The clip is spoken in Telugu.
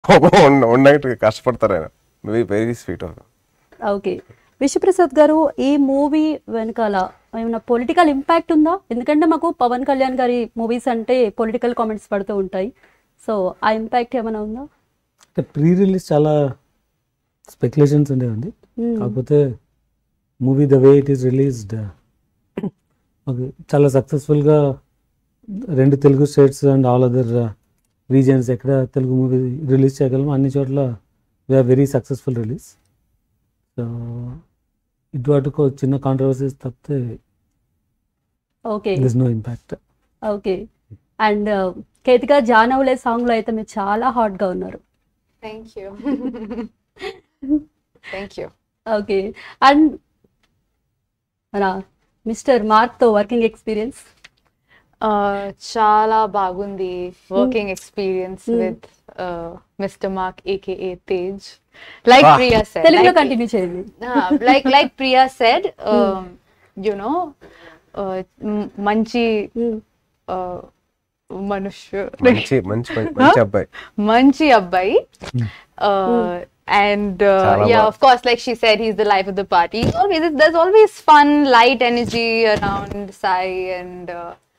వన్ నైట్ కష్టపడతారు ఆయన very very sweet okay Vishwaprasad garu ఈ మూవీ వెనకాల ఏమైనా పొలిటికల్ ఇంపాక్ట్ ఉందా ఎందుకంటే మాకు పవన్ కళ్యాణ్ గారి మూవీస్ అంటే పొలిటికల్ కామెంట్స్ పడుతూ ఉంటాయి సో ఆ ఇంపాక్ట్ ఏమైనా ఉందా అంటే ప్రీ రిలీజ్ చాలా స్పెక్యులేషన్స్ ఉండేవండి Hmm. కాకపోతే movie the way it is released చాలా సక్సెస్ఫుల్గా రెండు Telugu states and all other regions ఎక్కడ తెలుగు మూవీ రిలీజ్ చేయగలం అన్ని చోట్ల we're very successful release so ఇటువటుకు చిన్న కాంట్రవర్సీస్ తప్పితే okay this no impact okay and Ketika జానవులే సాంగ్ లో అయితే మీరు చాలా హాట్ గా ఉన్నారు thank you thank you okay and మన మిస్టర్ మార్క్ తో వర్కింగ్ ఎక్స్పీరియన్స్ చాలా బాగుంది working experience Hmm. With mister Mark AKA Tej like Ah. Priya said తెలుగులో కంటిన్యూ చేయండి like like Priya said you know మంచి Hmm. uh, మనుష్యు మంచి మంచి మంచి అబ్బాయి మంచి అబ్బాయి అండ్ చాలా యా బా- of course like she said he's the life of the party always there's always fun light energy around sai and uh,